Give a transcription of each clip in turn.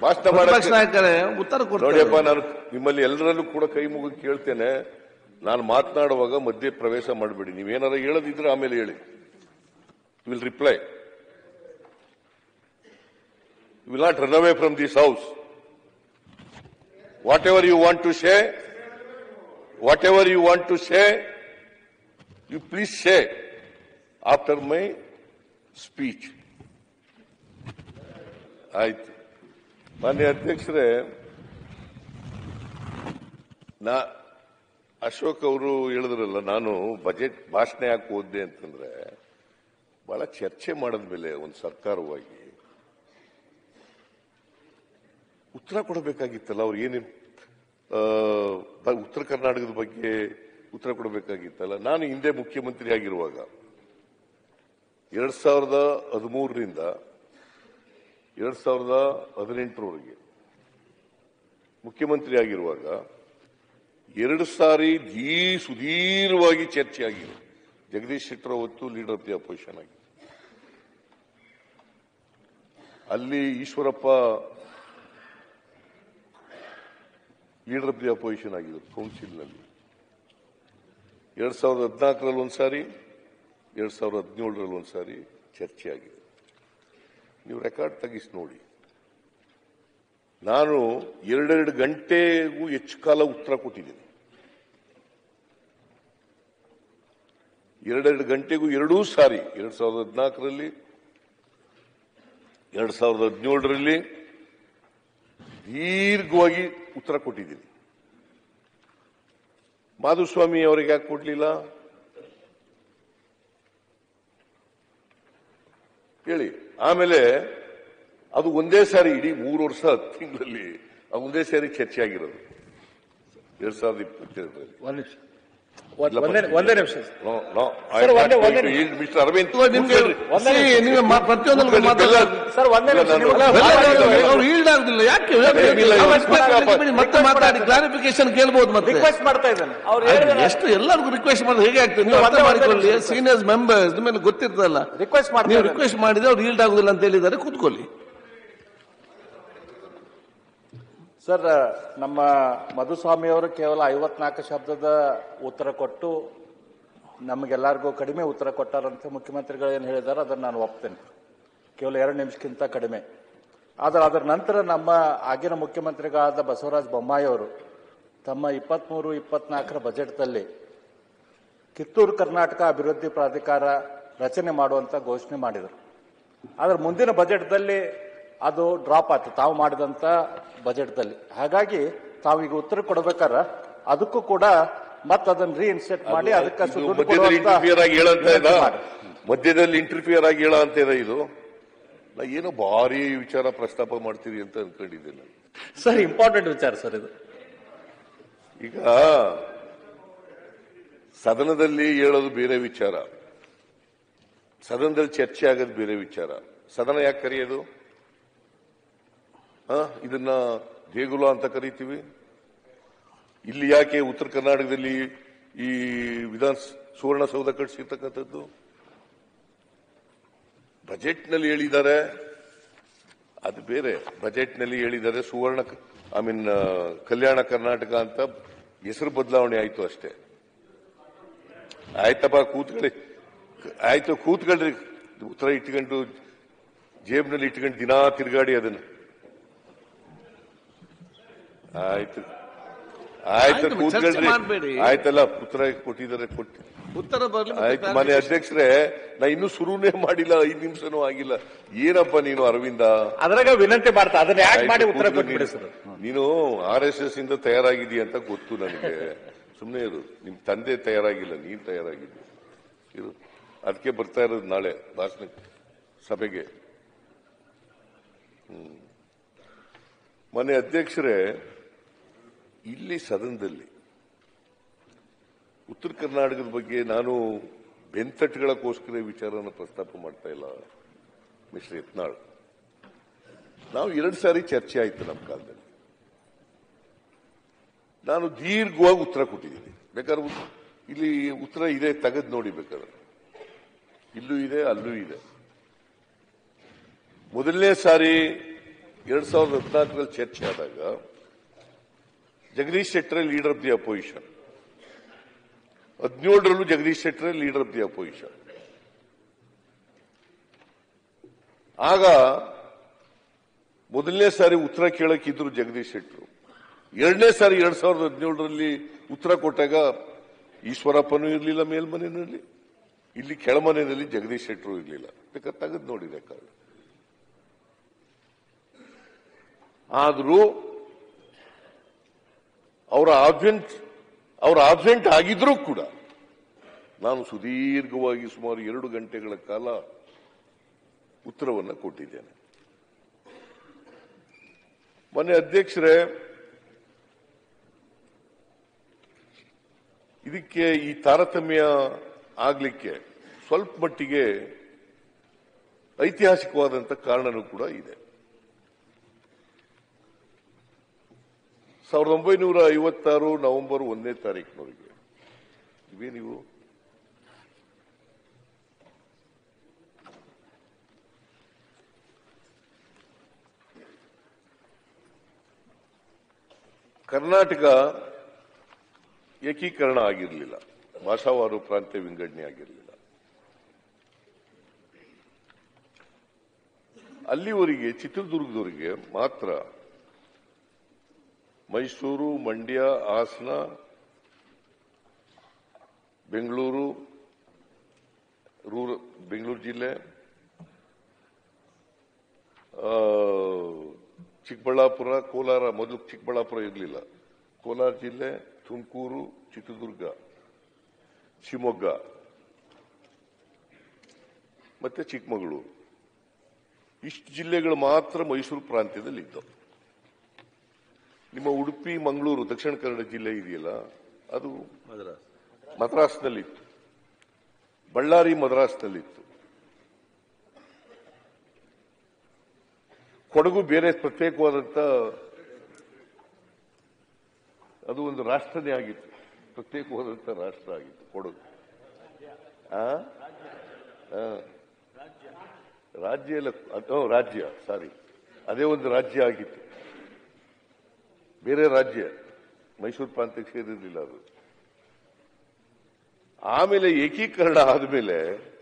ಭಾಷಣ ಪ್ರತಿಪಕ್ಷ ಮಾಡಕ್ಕೆ ನಾಯಕರೇ ಉತ್ತರ ಕೊಡ್ತಾರೆ ನೋಡಿಯಪ್ಪ ನಾನು ನಿಮ್ಮಲ್ಲಿ ಎಲ್ಲರಲ್ಲೂ ಕೂಡ ಕೈ ಮುಗಿದು ಕೇಳ್ತೇನೆ ನಾನು ಮಾತನಾಡುವಾಗ ಮಧ್ಯೆ ಪ್ರವೇಶ ಮಾಡಬೇಡಿ ನೀವೇನಾರ ಹೇಳದಿದ್ರೆ ಆಮೇಲೆ ಹೇಳಿ will reply will not run away from this house whatever you want to say whatever you want to say you please say after my speech ಆಯ್ತು ಮಾನ್ಯ ಅಧ್ಯಕ್ಷರೇ ನಾ ಅಶೋಕ್ ಅವರು ಹೇಳಿದ್ರಲ್ಲ ನಾನು ಬಜೆಟ್ ಭಾಷಣ ಯಾಕೆ ಓದ್ದೆ ಅಂತಂದ್ರೆ ಬಹಳ ಚರ್ಚೆ ಮಾಡಿದ್ಮೇಲೆ ಒಂದು ಸರ್ಕಾರವಾಗಿ ಉತ್ತರ ಕೊಡಬೇಕಾಗಿತ್ತಲ್ಲ ಅವ್ರು ಏನೇನು ಆ, ಬ- ಉತ್ತರ ಕರ್ನಾಟಕದ ಬಗ್ಗೆ ಉತ್ತರ ಕೊಡಬೇಕಾಗಿತ್ತಲ್ಲ ನಾನು ಹಿಂದೆ ಮುಖ್ಯಮಂತ್ರಿ ಆಗಿರುವಾಗ ಎರಡ್ ಸಾವಿರದ ಹದಿಮೂರರಿಂದ ಎರಡ್ ಸಾವಿರದ ಹದಿನೆಂಟರವರೆಗೆ ಮುಖ್ಯಮಂತ್ರಿ ಆಗಿರುವಾಗ ಎರಡು ಸಾರಿ ದೀ ಸುದೀರ್ಘವಾಗಿ ಚರ್ಚೆ ಆಗಿದೆ ಜಗದೀಶ್ ಶೆಟ್ಟರ್ ಅವತ್ತು ಲೀಡರ್ ಆಫ್ ದಿ ಅಪೋಸಿಷನ್ ಆಗಿದೆ ಅಲ್ಲಿ Eshwarappa leader of the opposition ಆಗಿದ್ರು ಕೌನ್ಸಿಲ್ನಲ್ಲಿ ಎರಡ್ ಸಾವಿರದ ಹದಿನಾಲ್ಕರಲ್ಲಿ ಒಂದ್ಸಾರಿ ಎರಡ್ ಸಾವಿರದ ಹದಿನೇಳರಲ್ಲಿ ಒಂದ್ಸಾರಿ ಚರ್ಚೆ ಆಗಿದೆ ನೀವು ರೆಕಾರ್ಡ್ ತೆಗಿಸಿ ನೋಡಿ ನಾನು ಎರಡೆರಡು ಗಂಟೆಗೂ ಹೆಚ್ಚು ಕಾಲ ಉತ್ತರ ಕೊಟ್ಟಿದ್ದೀನಿ ಎರಡೆರಡು ಗಂಟೆಗೂ ಎರಡೂ ಸಾರಿ ಎರಡ್ ಸಾವಿರದ ಹದಿನಾಲ್ಕರಲ್ಲಿ ಎರಡ್ ಸಾವಿರದ ಹದಿನೇಳರಲ್ಲಿ ದೀರ್ಘವಾಗಿ ಉತ್ತರ ಕೊಟ್ಟಿದ್ದೀನಿ ಮಾಧುಸ್ವಾಮಿ ಅವರಿಗೆ ಯಾಕೆ ಕೊಡ್ಲಿಲ್ಲ ಹೇಳಿ ಆಮೇಲೆ ಅದು ಒಂದೇ ಸಾರಿ ಇಡೀ ಮೂರು ವರ್ಷ ಹತ್ತು ತಿಂಗಳಲ್ಲಿ ಅದು ಒಂದೇ ಸಾರಿ ಚರ್ಚೆ ಆಗಿರೋದು ಎರಡ್ ಸಾವಿರದ ಇಪ್ಪತ್ತೆರಡರಲ್ಲಿ ಒಂದ್ ನಿಮಿಷ ಒಂದ್- ಒಂದೇ ಒಂದೇ ನಿಮಿಷ ಸರ್. ನೋ ನೋ ಸರ್, ಒಂದೇ- ಒಂದೇ ಮಿಸ್ಟರ್ ಅರವಿಂದ್ ನಿಮ್ಗೆ ಒಂದೇ see, ನಿಮಿಷ. ನೀವು ಮ- ಪ್ರತಿಯೊಂದನ್ನು ಕೂತ್ಕೊಳ್ಳಿ, ಮಾತಾಡೋದು ಬೆಲ್ಲ- ಸರ್, ಒಂದೇ ನಿಮಿಷ. ನಾನು- ನೀವು- ಅಲ್ಲ, ಬೆಲ್ಲ- ಅವ್ರು- ಬೆಲ್ಲ- ಅವ್ರು yield ಆಗುದಿಲ್ಲ ಯಾಕೆ ಇಲ್ಲ, ಇಲ್ಲ, ಬಿಡಿ, ಮತ್ತೆ ಮಾತಾಡಿ ಕ್ಲಾರಿಫಿಕೇಶನ್ ಕೇಳ್ಬೋದು ಮತ್ತೆ ರಿಕ್ವೆಸ್ಟ್ ಮಾಡ್ತಾ ಇದ್ದಾನೆ ಅವ್ರು ಆಯ್ತು, ಹೇಳಿದ್ರೆ ಎಷ್ಟು ಎಲ್ಲರಿಗೂ ರಿಕ್ವೆಸ್ಟ್ ಮಾಡಿದ್ರೆ ಹೇಗೆ ಆಗ್ತದೆ ನೀವು ನೀವು ಅರ್ಥ ಒಂದೇ ಮಾಡಿಕೊಳ್ಳಿ ಒಂದೇ ನಿಮಿಷ. ಸೀನಿಯರ್ಸ್ ಮೆಂಬರ್ಸ್ ನಿಮ್ಮಲ್ಲಿ ಗೊತ್ತಿರ್ತದಲ್ಲ ರಿಕ್ವೆಸ್ಟ್ ಮಾಡ್ತಾ ನೀವು ಇದ್ದಾನೆ. ರಿಕ್ವೆಸ್ಟ್ ಮಾಡಿದ್ರೆ ಅವ್ರು ಈಲ್ಡ್ ಆಗುದಿಲ್ಲ ಅಂತ ಹೇಳಿದ್ದಾರೆ ಕೂತ್ಕೊಳ್ಳಿ ಸರ್ ನಮ್ಮ ಮಧುಸ್ವಾಮಿ ಅವರು ಕೇವಲ ಐವತ್ನಾಲ್ಕು ಶಬ್ದದ ಉತ್ತರ ಕೊಟ್ಟು ನಮಗೆಲ್ಲರಿಗೂ ಕಡಿಮೆ ಉತ್ತರ ಕೊಟ್ಟಾರಂತೆ ಮುಖ್ಯಮಂತ್ರಿಗಳು ಏನು ಹೇಳಿದ್ದಾರೆ ಅದನ್ನು ನಾನು ಒಪ್ತೇನೆ ಕೇವಲ ಎರಡು ನಿಮಿಷಕ್ಕಿಂತ ಕಡಿಮೆ ಆದರೆ ಅದರ ನಂತರ ನಮ್ಮ ಆಗಿನ ಮುಖ್ಯಮಂತ್ರಿಗಳಾದ ಬಸವರಾಜ ಬೊಮ್ಮಾಯಿ ಅವರು ತಮ್ಮ ಇಪ್ಪತ್ಮೂರು ಇಪ್ಪತ್ನಾಲ್ಕರ ಬಜೆಟ್ದಲ್ಲಿ ಕಿತ್ತೂರು ಕರ್ನಾಟಕ ಅಭಿವೃದ್ಧಿ ಪ್ರಾಧಿಕಾರ ರಚನೆ ಮಾಡುವಂತ ಘೋಷಣೆ ಮಾಡಿದರು ಆದರೆ ಮುಂದಿನ ಬಜೆಟ್ದಲ್ಲಿ ಅದು ಡ್ರಾಪ್ ಆಯ್ತು ತಾವು ಮಾಡಿದಂತ ಬಜೆಟ್ದಲ್ಲಿ ಹಾಗಾಗಿ ತಾವೀಗ ಉತ್ತರ ಕೊಡ್ಬೇಕಾರ ಅದಕ್ಕೂ ಕೂಡ ಮತ್ತೆ ಅದನ್ನ ರೀಇನ್ಸ್ಟೇಟ್ ಮಾಡಿ ಅದಕ್ಕೆ ಇದು ದುಡ್ಡು ಮಧ್ಯದಲ್ಲಿ ಕೊಡುವಂತ ಇಂಟರ್ಫಿಯರ್ ಆಗಿ ಹೇಳಂತ ಇದ ವಿನಂತಿ ಮಾಡಿ. ಮಧ್ಯದಲ್ಲಿ ಇಂಟರ್ಫಿಯರ್ ಆಗಿ ಹೇಳ ಅಂತ ಇದೆ ಇದು ನಾ ಏನೋ ಭಾರಿ ವಿಚಾರ ಪ್ರಸ್ತಾಪ ಮಾಡ್ತೀರಿ ಅಂತ ಅನ್ಕೊಂಡಿದ್ದೆ ನಾನು ಸರ್ ಇಂಪಾರ್ಟೆಂಟ್ ವಿಚಾರ ಸರ್ ಇದು ಈಗ ಸದನದಲ್ಲಿ ಹೇಳೋದು ಬೇರೆ ವಿಚಾರ ಸದನದಲ್ಲಿ ಚರ್ಚೆ ಆಗೋದು ಬೇರೆ ವಿಚಾರ ಸದನ ಯಾಕೆ ಕರೆಯೋದು ಹ? ಇದನ್ನ ದೇಗುಲ ಅಂತ ಕರಿತೀವಿ ಇಲ್ಲಿ ಯಾಕೆ ಉತ್ತರ ಕರ್ನಾಟಕದಲ್ಲಿ ಈ ವಿಧಾನ ಸುವರ್ಣಸೌಧ ಕಟ್ಟಿಸಿರ್ತಕ್ಕಂಥದ್ದು ಬಜೆಟ್ನಲ್ಲಿ ಹೇಳಿದ್ದಾರೆ ಅದು ಬೇರೆ ಬಜೆಟ್ನಲ್ಲಿ ಹೇಳಿದ್ದಾರೆ ಸುವರ್ಣ ಐ ಮೀನ್ ಕಲ್ಯಾಣ ಕರ್ನಾಟಕ ಅಂತ ಹೆಸರು ಬದಲಾವಣೆ ಆಯ್ತು ಅಷ್ಟೇ ಆಯ್ತಪ್ಪ ಕೂತ್ಕೊಳ್ಳಿ ಆಯ್ತು ಕೂತ್ಕೊಳ್ರಿ ಉತ್ತರ ಇಟ್ಕೊಂಡು ಜೇಬ್ನಲ್ಲಿ ಇಟ್ಕೊಂಡು ದಿನಾ ತಿರುಗಾಡಿ ಅದನ್ನ ಆಯ್ತು ಆಯ್ತು ಆಯ್ತು, ಚರ್ಚೆ ಕೂತ್ಕೊಳ್ರಿ ಮಾಡ್ಬೇಡಿ. ಆಯ್ತಲ್ಲ ಉತ್ತರ ಕೊಟ್ಟಿದ್ದಾರೆ ಕೊಟ್ಟು ಉತ್ತರ ಬರಲಿ ಆಯ್ತು ಮಾನ್ಯ ಅಧ್ಯಕ್ಷರೇ ನಾ ಇನ್ನೂ ಶುರುನೇ ಮಾಡಿಲ್ಲ ಐದು ನಿಮಿಷನೂ ಆಗಿಲ್ಲ ಏನಪ್ಪ ನೀನು ಅರವಿಂದ ಅದ್ರಾಗ ವಿನಂತಿ ಮಾಡ್ತಾ ಅದನ್ನ ಯಾಕೆ ಮಾಡಿ ಆಯ್ತು, ಉತ್ತರ ಕೂತ್ಕೊ ಕೊಟ್ಬಿಡಿ ನೀನು. ಸರ್ ನೀನು ಆರ್ ಎಸ್ ಎಸ್ ಇಂದ ತಯಾರಾಗಿದ್ದೀಯ ಅಂತ ಗೊತ್ತು ನನಗೆ ಸುಮ್ಮನೆ ಇರು ನಿಮ್ ತಂದೆ ತಯಾರಾಗಿಲ್ಲ ನೀನ್ ತಯಾರಾಗಿದ್ದಿ ಇರು ಅದಕ್ಕೆ ಬರ್ತಾ ಇರೋದು ನಾಳೆ ಭಾಷಣ ಸಭೆಗೆ ಹ್ಮ್. ಮೊನ್ನೆ ಅಧ್ಯಕ್ಷರೇ ಇಲ್ಲಿ ಸದನದಲ್ಲಿ ಉತ್ತರ ಕರ್ನಾಟಕದ ಬಗ್ಗೆ ನಾನು ಬೆಂತಟ್ಟುಗಳಕ್ಕೋಸ್ಕರ ಈ ವಿಚಾರನ ಪ್ರಸ್ತಾಪ ಮಾಡ್ತಾ ಇಲ್ಲ ಮಿಸ್ಟರ್ ಯತ್ನಾಳ್ ನಾವು ಎರಡು ಸಾರಿ ಚರ್ಚೆ ಆಯ್ತು ನಮ್ಮ ಕಾಲದಲ್ಲಿ ನಾನು ದೀರ್ಘವಾಗಿ ಉತ್ತರ ಕೊಟ್ಟಿದ್ದೀನಿ ಬೇಕಾದ್ರೆ ಉತ್- ಇಲ್ಲಿ ಉತ್ತರ ಇದೆ ತೆಗೆದು ನೋಡಿ ಬೇಕಾದ್ರೆ ಇಲ್ಲೂ ಇದೆ ಅಲ್ಲೂ ಇದೆ ಮೊದಲನೇ ಸಾರಿ ಎರಡ್ ಸಾವಿರದ ಹದಿನಾಲ್ಕರಲ್ಲಿ ಚರ್ಚೆ ಆದಾಗ Jagadish Shettar leader of the opposition ಹದಿನೇಳರಲ್ಲೂ Jagadish Shettar leader of the opposition ಆಗ ಮೊದಲನೇ ಸಾರಿ ಉತ್ತರ ಕೇಳಕ್ಕಿದ್ರು ಜಗದೀಶ್ ಶೆಟ್ಟರು ಎರಡನೇ ಸಾರಿ ಎರಡ್ ಸಾವಿರದ ಹದಿನೇಳರಲ್ಲಿ ಉತ್ತರ ಕೊಟ್ಟಾಗ ಈಶ್ವರಪ್ಪನೂ ಇರಲಿಲ್ಲ ಮೇಲ್ಮನೆಯಲ್ಲಿ ಇಲ್ಲಿ ಕೆಳಮನೆಯಲ್ಲಿ ಜಗದೀಶ್ ಶೆಟ್ಟರು ಇರಲಿಲ್ಲ ಬೇಕಾದ್ರೆ ತೆಗೆದು ನೋಡಿ ರೆಕಾರ್ಡ್ ಆದರೂ ಅವರ ಆಬ್ಸೆಂಟ್ ಅವರ ಆಬ್ಸೆಂಟ್ ಆಗಿದ್ರೂ ಕೂಡ ನಾನು ಸುದೀರ್ಘವಾಗಿ ಸುಮಾರು ಎರಡು ಗಂಟೆಗಳ ಕಾಲ ಉತ್ತರವನ್ನು ಕೊಟ್ಟಿದ್ದೇನೆ ಮೊನ್ನೆ ಅಧ್ಯಕ್ಷರೇ ಇದಕ್ಕೆ ಈ ತಾರತಮ್ಯ ಆಗ್ಲಿಕ್ಕೆ ಸ್ವಲ್ಪ ಮಟ್ಟಿಗೆ ಐತಿಹಾಸಿಕವಾದಂತ ಕಾರಣನೂ ಕೂಡ ಇದೆ ಸಾವಿರದ ಒಂಬೈನೂರ ಐವತ್ತಾರು ನವೆಂಬರ್ ಒಂದನೇ ತಾರೀಕಿನವರೆಗೆ ಇವೇ ನೀವು ಕರ್ನಾಟಕ ಏಕೀಕರಣ ಆಗಿರಲಿಲ್ಲ ಭಾಷಾವಾರು ಪ್ರಾಂತ್ಯ ವಿಂಗಡಣೆ ಆಗಿರಲಿಲ್ಲ ಅಲ್ಲಿವರೆಗೆ ಚಿತ್ರದುರ್ಗದವರಿಗೆ ಮಾತ್ರ ಮೈಸೂರು ಮಂಡ್ಯ ಹಾಸನ ಬೆಂಗಳೂರು ರೂರ ಬೆಂಗಳೂರು ಜಿಲ್ಲೆ ಆ, ಚಿಕ್ಕಬಳ್ಳಾಪುರ ಕೋಲಾರ ಮೊದಲು ಚಿಕ್ಕಬಳ್ಳಾಪುರ ಇರಲಿಲ್ಲ ಕೋಲಾರ ಜಿಲ್ಲೆ ತುಮಕೂರು ಚಿತ್ರದುರ್ಗ ಶಿವಮೊಗ್ಗ ಮತ್ತೆ ಚಿಕ್ಕಮಗಳೂರು ಇಷ್ಟು ಜಿಲ್ಲೆಗಳು ಮಾತ್ರ ಮೈಸೂರು ಪ್ರಾಂತ್ಯದಲ್ಲಿ ಇದ್ದವು ನಿಮ್ಮ ಉಡುಪಿ ಮಂಗಳೂರು ದಕ್ಷಿಣ ಕನ್ನಡ ಜಿಲ್ಲೆ ಇದೆಯಲ್ಲ ಅದು ಮದ್ರಾಸ್ನಲ್ಲಿತ್ತು ಬಳ್ಳಾರಿ ಮದ್ರಾಸ್ನಲ್ಲಿತ್ತು ಕೊಡಗು ಬೇರೆ ಪ್ರತ್ಯೇಕವಾದಂತ ಅದು ಒಂದು ರಾಷ್ಟ್ರನೇ ಆಗಿತ್ತು ಪ್ರತ್ಯೇಕವಾದಂತ ರಾಷ್ಟ್ರ ಆಗಿತ್ತು ಕೊಡಗು ಆ? ಆ. ರಾಜ್ಯ ಎಲ್ಲ ಅದು ರಾಜ್ಯ ಸಾರಿ ಅದೇ ಒಂದು ರಾಜ್ಯ ಆಗಿತ್ತು ಬೇರೆ ರಾಜ್ಯ ಮೈಸೂರು ಪ್ರಾಂತ್ಯಕ್ಕೆ ಸೇರಿರಲಿಲ್ಲ ಅದು ಆಮೇಲೆ ಏಕೀಕರಣ ಆದಮೇಲೆ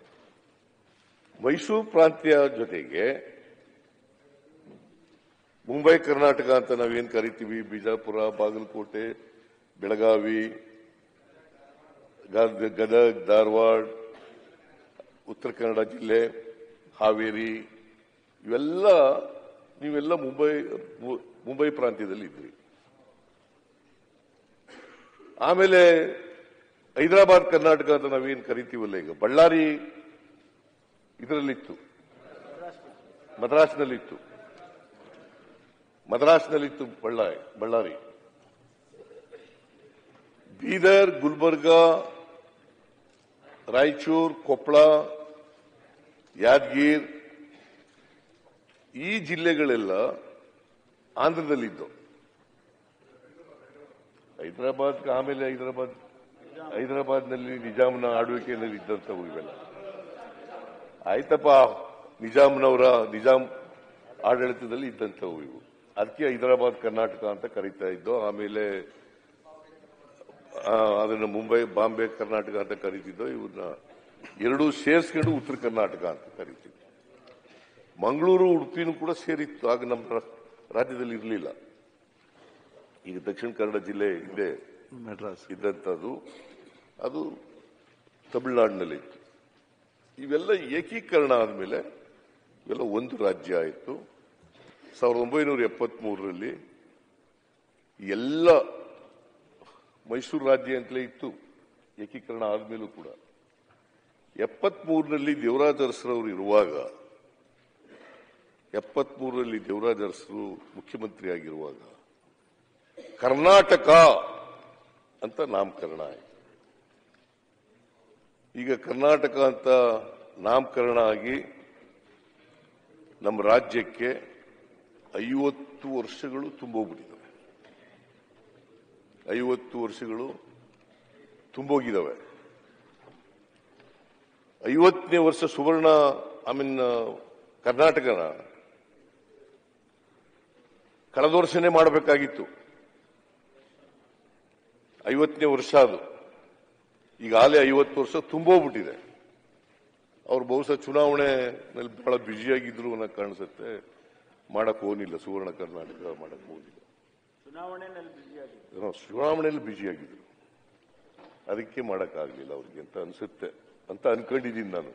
ಮೈಸೂರು ಪ್ರಾಂತ್ಯ ಜೊತೆಗೆ ಮುಂಬೈ ಕರ್ನಾಟಕ ಅಂತ ನಾವೇನ್ ಕರಿತೀವಿ ಬಿಜಾಪುರ ಬಾಗಲಕೋಟೆ ಬೆಳಗಾವಿ ಗದ- ಗದಗ್ ಧಾರವಾಡ ಉತ್ತರ ಕನ್ನಡ ಜಿಲ್ಲೆ ಹಾವೇರಿ ಇವೆಲ್ಲ ನೀವೆಲ್ಲ ಮುಂಬೈ ಮು- ಮುಂಬೈ ಪ್ರಾಂತ್ಯದಲ್ಲಿ ಇದ್ರಿ ಆಮೇಲೆ ಹೈದರಾಬಾದ್ ಕರ್ನಾಟಕ ಅಂತ ನಾವೇನ್ ಕರಿತೀವಲ್ಲ ಈಗ ಬಳ್ಳಾರಿ ಇದರಲ್ಲಿತ್ತು ಮದ್ರಾಸ್ನಲ್ಲಿತ್ತು ಮದ್ರಾಸ್ನಲ್ಲಿತ್ತು ಬಳ್ಳಾರಿ ಬಳ್ಳಾರಿ ಬೀದರ್ ಗುಲ್ಬರ್ಗಾ ರಾಯಚೂರು ಕೊಪ್ಪಳ ಯಾದಗಿರ್ ಈ ಜಿಲ್ಲೆಗಳೆಲ್ಲ ಆಂಧ್ರದಲ್ಲಿದ್ದವು ಹೈದರಾಬಾದ್ ಆಮೇಲೆ ಹೈದರಾಬಾದ್ ಹೈದರಾಬಾದ್ನಲ್ಲಿ ನಿಜಾಮ್ನ ಆಳ್ವಿಕೆಯಲ್ಲಿ ಇದ್ದಂಥವು ಇವೆಲ್ಲ ಆಯ್ತಪ್ಪ ನಿಜಾಮ್ನವರ ನಿಜಾಮ್ ಆಡಳಿತದಲ್ಲಿ ಇದ್ದಂಥವು ಇವು ಅದಕ್ಕೆ ಹೈದರಾಬಾದ್ ಕರ್ನಾಟಕ ಅಂತ ಕರೀತಾ ಇದ್ದೋ ಆಮೇಲೆ ಆ, ಅದನ್ನ ಮುಂಬೈ ಬಾಂಬೆ ಕರ್ನಾಟಕ ಅಂತ ಕರೀತಿದ್ದೋ ಇವನ್ನ ಎರಡೂ ಸೇರಿಸ್ಕೊಂಡು ಉತ್ತರ ಕರ್ನಾಟಕ ಅಂತ ಕರೀತಿದ್ವಿ ಮಂಗಳೂರು ಉಡುಪಿನೂ ಕೂಡ ಸೇರಿತ್ತು ಆಗ ನಮ್ಮ ರಾ- ರಾಜ್ಯದಲ್ಲಿ ಇರಲಿಲ್ಲ ಈಗ ದಕ್ಷಿಣ ಕನ್ನಡ ಜಿಲ್ಲೆ ಹಿಂದೆ ಮೆಡ್ರಾಸ್ ಇದ್ದಂಥದ್ದು ಅದು ತಮಿಳುನಾಡಿನಲ್ಲಿ ಇತ್ತು ಇವೆಲ್ಲ ಏಕೀಕರಣ ಆದಮೇಲೆ ಇವೆಲ್ಲ ಒಂದು ರಾಜ್ಯ ಆಯಿತು ಸಾವಿರದ ಒಂಬೈನೂರ ಎಪ್ಪತ್ಮೂರರಲ್ಲಿ ಎಲ್ಲ ಮೈಸೂರು ರಾಜ್ಯ ಅಂತಲೇ ಇತ್ತು ಏಕೀಕರಣ ಆದ್ಮೇಲೂ ಕೂಡ ಎಪ್ಪತ್ಮೂರರಲ್ಲಿ ದೇವರಾಜ ಅರಸರವರು ಇರುವಾಗ ಎಪ್ಪತ್ಮೂರರಲ್ಲಿ ದೇವರಾಜ ಅರಸರು ಮುಖ್ಯಮಂತ್ರಿ ಆಗಿರುವಾಗ ಕರ್ನಾಟಕ ಅಂತ ನಾಮಕರಣ ಆಯಿತು ಈಗ ಕರ್ನಾಟಕ ಅಂತ ನಾಮಕರಣ ಆಗಿ ನಮ್ಮ ರಾಜ್ಯಕ್ಕೆ ಐವತ್ತು ವರ್ಷಗಳು ತುಂಬೋಗ್ಬಿಟ್ಟಿದ್ದಾವೆ ಐವತ್ತು ವರ್ಷಗಳು ತುಂಬೋಗಿದ್ದಾವೆ ಐವತ್ತನೇ ವರ್ಷ ಸುವರ್ಣ ಐ ಮೀನ್ ಕರ್ನಾಟಕನ ಕಳೆದ ವರ್ಷನೇ ಮಾಡಬೇಕಾಗಿತ್ತು ಐವತ್ತನೇ ವರ್ಷ ಅದು ಈಗಾಗಲೇ ಐವತ್ತು ವರ್ಷ ತುಂಬೋಗ್ಬಿಟ್ಟಿದೆ ಅವ್ರು ಬಹುಶಃ ಚುನಾವಣೆನಲ್ಲಿ ಬಹಳ ಬ್ಯುಸಿಯಾಗಿದ್ರು ಅನ್ನೋ ಕಾಣಿಸುತ್ತೆ ಮಾಡಕ್ ಹೋಗಿಲ್ಲ ಸುವರ್ಣ ಕರ್ನಾಟಕ ಮಾಡಕ್ ಹೋಗಿಲ್ಲ ಏನೋ ಚುನಾವಣೆಯಲ್ಲಿ ಬ್ಯುಸಿಯಾಗಿದ್ರು ಅದಕ್ಕೆ ಮಾಡಕ್ಕಾಗ್ಲಿಲ್ಲ ಅವ್ರಿಗೆ ಅಂತ ಅನ್ಸುತ್ತೆ ಅಂತ ಅನ್ಕೊಂಡಿದ್ದೀನಿ ನಾನು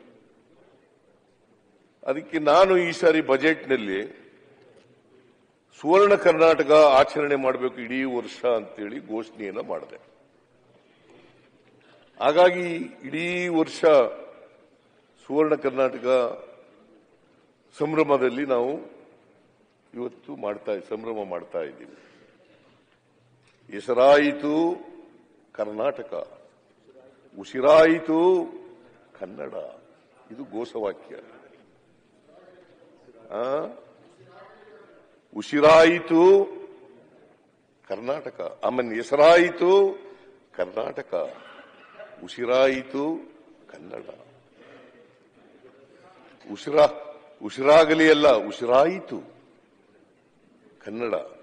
ಅದಕ್ಕೆ ನಾನು ಈ ಸಾರಿ ಬಜೆಟ್ನಲ್ಲಿ ಸುವರ್ಣ ಕರ್ನಾಟಕ ಆಚರಣೆ ಮಾಡಬೇಕು ಇಡೀ ವರ್ಷ ಅಂತೇಳಿ ಘೋಷಣೆಯನ್ನ ಮಾಡಿದೆ ಹಾಗಾಗಿ ಇಡೀ ವರ್ಷ ಸುವರ್ಣ ಕರ್ನಾಟಕ ಸಂಭ್ರಮದಲ್ಲಿ ನಾವು ಇವತ್ತು ಮಾಡ್ತಾ ಸಂಭ್ರಮ ಮಾಡ್ತಾ ಇದ್ದೀವಿ ಹೆಸರಾಯಿತು ಕರ್ನಾಟಕ ಉಸಿರಾಯಿತು ಕನ್ನಡ ಇದು ಘೋಷವಾಕ್ಯ ಆ? ಉಸಿರಾಯಿತು ಕರ್ನಾಟಕ ಆಮೇಲೆ ಹೆಸರಾಯಿತು ಕರ್ನಾಟಕ ಉಸಿರಾಯಿತು ಕನ್ನಡ ಉಸಿರಾ ಉಸಿರಾಗಲಿ ಅಲ್ಲ ಉಸಿರಾಯಿತು ಕನ್ನಡ